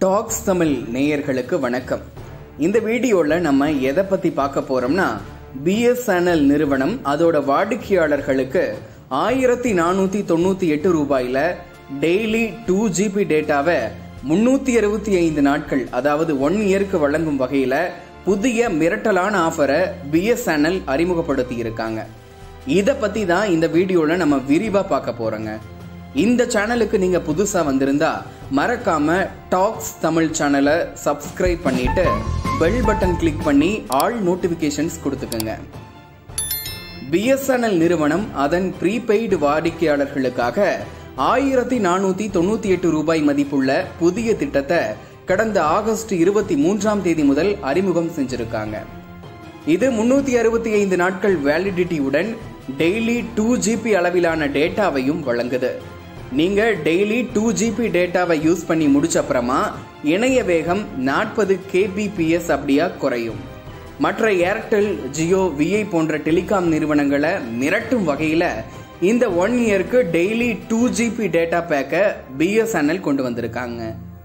tax Tamil நேயர்களுக்கு வணக்கம் இந்த வீடியோல நம்ம எதை பத்தி பார்க்க போறோம்னா பிஎஸ்என்எல் நிறுவனம் அதோட வாடிக்கையாளர்களுக்கு ஆயிரத்தி நானூத்தி தொண்ணூத்தி எட்டு ரூபாயில டெய்லி டூ ஜிபி டேட்டாவை முன்னூத்தி அறுபத்தி ஐந்து நாட்கள் அதாவது ஒன் இயருக்கு வழங்கும் வகையில புதிய மிரட்டலான ஆஃபரை பிஎஸ்என்எல் அறிமுகப்படுத்தி இருக்காங்க இதை பத்தி தான் இந்த வீடியோல நம்ம விரிவா பார்க்க போறோங்க இந்த சேனலுக்கு நீங்க புதுசா வந்திருந்தா மறக்காம டாக்ஸ் தமிழ் சேனலை சப்ஸ்கிரைப் பண்ணிட்டு பெல் பட்டன் கிளிக் பண்ணி ஆல் நோட்டிபிகேஷன்ஸ் கொடுத்துக்கோங்க பிஎஸ்என்எல் நிறுவனம் அதன் ப்ரீபெய்டு வாடிக்கையாளர்களுக்காக ஆயிரத்தி நானூத்தி தொண்ணூத்தி எட்டு ரூபாய் மதிப்புள்ள புதிய திட்டத்தை கடந்த ஆகஸ்ட் இருபத்தி மூன்றாம் தேதி முதல் அறிமுகம் செஞ்சிருக்காங்க இது முன்னூத்தி அறுபத்தி ஐந்து நாட்கள் வேலிடிட்டியுடன் டெய்லி டூ ஜிபி அளவிலான டேட்டாவையும் வழங்குது நீங்க டெய்லி டூ ஜிபி டேட்டாவை யூஸ் பண்ணி முடிச்ச அப்புறமா இணைய வேகம் நாற்பது கேபிபிஎஸ் அப்படியா குறையும் மற்ற ஏர்டெல் ஜியோ விஐ போன்ற டெலிகாம் நிறுவனங்களை மிரட்டும் வகையில இந்த ஒன் இயருக்கு டெய்லி டூ ஜிபி டேட்டா பேக்கை பிஎஸ்என்எல் கொண்டு வந்திருக்காங்க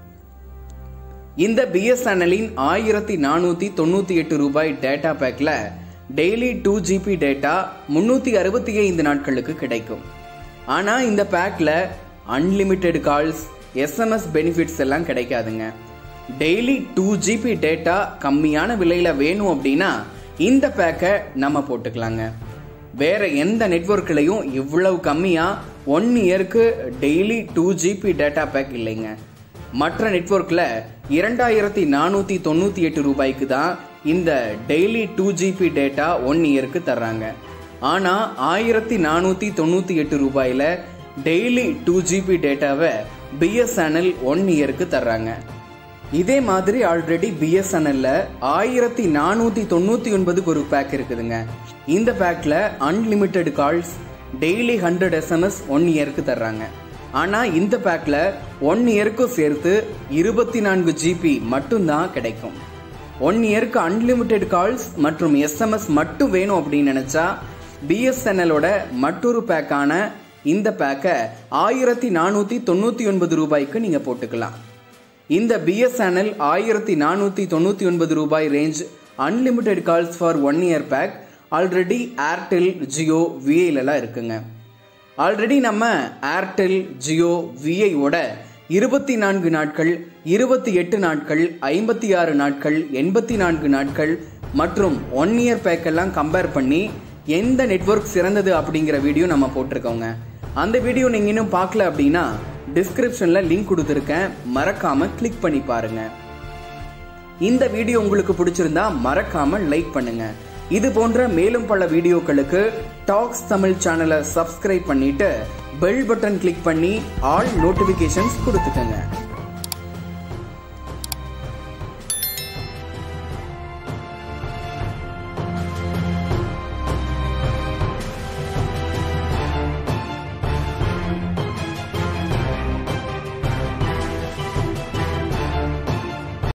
இந்த பிஎஸ்என்எல்லின் ஆயிரத்தி நானூத்தி தொண்ணூத்தி எட்டு ரூபாய் டேட்டா பேக்ல டெய்லி டூ ஜிபி டேட்டா முன்னூத்தி அறுபத்தி ஐந்து நாட்களுக்கு கிடைக்கும் ஆனா இந்த பேக்ல அன்லிமிட்டெட் கால்ஸ் எஸ்எம்எஸ் பெனிஃபிட்ஸ் எல்லாம் கிடைக்காதுங்க டெய்லி டூ ஜிபி டேட்டா கம்மியான விலையில வேணும் அப்படின்னா இந்த பேக்கை நம்ம போட்டுக்கலாங்க வேற எந்த நெட்ஒர்க்லையும் இவ்வளவு கம்மியா ஒன் இயருக்கு daily two GB data pack இல்லைங்க மற்ற நெட்ஒர்க்ல இரண்டாயிரத்தி நானூத்தி தொண்ணூத்தி எட்டு ரூபாய்க்கு தான் இந்த daily two GB data one இயருக்கு தர்றாங்க ஆனா ஆயிரத்தி நானூத்தி தொண்ணூத்தி எட்டு ரூபாயில டெய்லி டூ ஜிபி டேட்டாவை பிஎஸ்என்எல் ஒன் இயருக்கு தர்றாங்க இதே மாதிரி ஆல்ரெடி பிஎஸ்என்எல்ல ஆயிரத்தி நானூத்தி தொண்ணூத்தி ஒன்பதுக்கு ஒரு பேக் இருக்குதுங்க இந்த பேக்ல unlimited calls daily hundred SMS one இயருக்கு தர்றாங்க ஆனா இந்த பேக்ல ஒன் இயருக்கும் சேர்த்து இருபத்தி நான்கு ஜிபி மட்டும்தான் கிடைக்கும் ஒன் இயருக்கு அன்லிமிட்டெட் கால்ஸ் மற்றும் எஸ்எம்எஸ் மட்டும் வேணும் அப்படின்னு நினைச்சா பிஎஸ்என்எலோட மற்றொரு பேக்கான இந்த பேக்கை ஆயிரத்தி நானூத்தி தொண்ணூத்தி ஒன்பது ரூபாய்க்கு நீங்க போட்டுக்கலாம் இந்த பிஎஸ்என்எல் ஆயிரத்தி நானூத்தி தொண்ணூத்தி ஒன்பது ரூபாய் range unlimited calls for one year pack already Airtel Jio விஐலலாம் இருக்குங்க ஆல்ரெடி நம்ம ஏர்டெல் ஜியோ விஐயோட இருபத்தி நான்கு நாட்கள் இருபத்தி எட்டு நாட்கள் ஐம்பத்தி ஆறு நாட்கள் எண்பத்தி நான்கு நாட்கள் மற்றும் ஒன் இயர் பேக்கெல்லாம் கம்பேர் பண்ணி எந்த நெட்ஒர்க் சிறந்தது அப்படிங்கிற வீடியோ நம்ம போட்டிருக்கோங்க அந்த வீடியோ நீங்க இன்னும் பார்க்கல அப்படின்னா டிஸ்கிரிப்ஷன்ல லிங்க் கொடுத்துருக்கேன் மறக்காம கிளிக் பண்ணி பாருங்க இந்த வீடியோ உங்களுக்கு பிடிச்சிருந்தா மறக்காம லைக் பண்ணுங்க இது போன்ற மேலும் பல வீடியோக்களுக்கு டாக்ஸ் தமிழ் சேனலை சப்ஸ்கிரைப் பண்ணிட்டு பெல் பட்டன் கிளிக் பண்ணி ஆல் நோட்டிபிகேஷன்ஸ் கொடுத்துக்கங்க